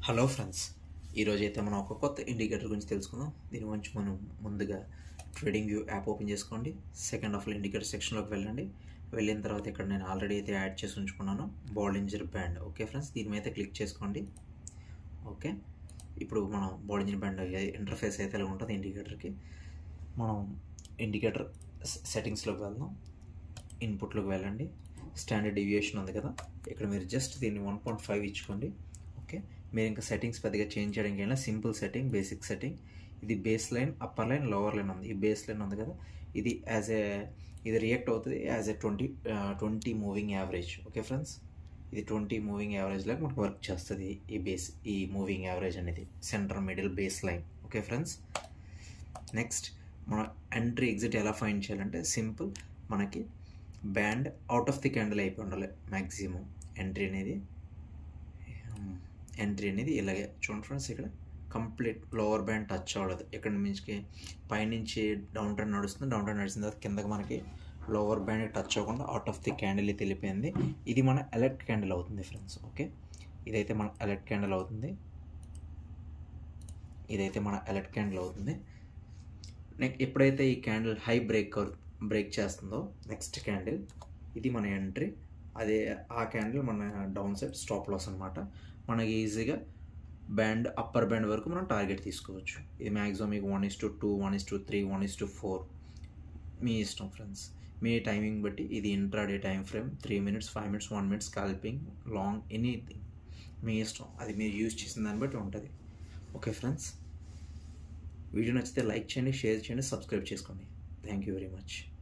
hello friends ఈరోజు అయితే మనం ఒక కొత్త ఇండికేటర్ గురించి తెలుసుకుందాం దీని గురించి మనం ముందుగా ట్రేడింగ్ వ్యూ యాప్ ఓపెన్ చేసుకోండి సెకండ్ ఆఫ్ ఇండికేటర్ సెక్షన్లోకి వెళ్ళండి వెళ్ళిన తర్వాత ఇక్కడ నేను ఆల్రెడీ అయితే యాడ్ చేసి ఉంచుకున్నాను బాలింజర్ బ్యాండ్ ఓకే ఫ్రెండ్స్ దీని మీద క్లిక్ చేసుకోండి ఓకే ఇప్పుడు మనం బాలింజర్ బ్యాండ్ ఇంటర్ఫేస్ అయితే ఇలా ఉంటుంది ఇండికేటర్కి మనం ఇండికేటర్ సెట్టింగ్స్లోకి వెళ్దాం ఇన్పుట్లోకి వెళ్ళండి స్టాండర్డ్ డివియేషన్ ఉంది కదా ఇక్కడ మీరు జస్ట్ దీన్ని వన్ పాయింట్ ఫైవ్ ఇచ్చుకోండి ఓకే మీరు ఇంకా సెట్టింగ్స్ పెద్దగా చేంజ్ చేయడానికి అయినా సింపుల్ సెట్టింగ్ బేసిక్ సెట్టింగ్ ఇది base line upper line lower line ఉంది ఈ బేస్ లైన్ ఉంది కదా ఇది యాజ్ ఏ ఇది రియాక్ట్ అవుతుంది as a twenty twenty moving average okay friends ఇది ట్వంటీ మూవింగ్ యావరేజ్ లాగా మనకు వర్క్ చేస్తుంది ఈ బేస్ ఈ మూవింగ్ యావరేజ్ అనేది centre middle base line okay friends next మనం ఎంట్రీ ఎగ్జిట్ ఎలా ఫైండ్ చేయాలంటే సింపుల్ మనకి band out of the candle అయిపోయి ఉండాలి మ్యాక్సిమం ఎంట్రీ అనేది ఎంట్రీ అనేది ఇలాగే చూడండి ఫ్రెండ్స్ ఇక్కడ కంప్లీట్ లోవర్ బ్యాండ్ టచ్ అవ్వలేదు ఇక్కడ నుంచి పైనుంచి డౌన్ ట్రెండ్ నడుస్తుంది డౌన్ ట్రెండ్ నడిచిన తర్వాత కిందకి మనకి లోవర్ బ్యాండ్ టచ్ అవ్వకుండా అవుట్ ఆఫ్ ది క్యాండిల్ తెలిపింది ఇది మన ఎలర్ట్ క్యాండిల్ అవుతుంది ఫ్రెండ్స్ ఓకే ఇదైతే మన ఎలర్ట్ క్యాండిల్ అవుతుంది ఇదైతే మన ఎలర్ట్ క్యాండిల్ అవుతుంది నెక్స్ట్ ఎప్పుడైతే ఈ క్యాండిల్ హై బ్రేక్ బ్రేక్ చేస్తుందో నెక్స్ట్ క్యాండిల్ ఇది మన ఎంట్రీ అదే ఆ క్యాండిల్ మన డౌన్ సైడ్ స్టాప్ లాస్ అనమాట మనకి ఈజీగా బ్యాండ్ అప్పర్ బ్యాండ్ వరకు మనం టార్గెట్ తీసుకోవచ్చు ఇది మ్యాక్సిమం మీకు one is to two one is to three one is to four మీ ఇష్టం ఫ్రెండ్స్ మీ టైమింగ్ బట్టి ఇది intraday time frame three minutes five minutes one minutes scalping long anything మీ ఇష్టం అది మీరు యూజ్ చేసిన దాన్ని బట్టి ఉంటుంది ఓకే ఫ్రెండ్స్ వీడియో నచ్చితే లైక్ చేయండి షేర్ చేయండి సబ్స్క్రైబ్ చేసుకోండి థ్యాంక్ యూ వెరీ మచ్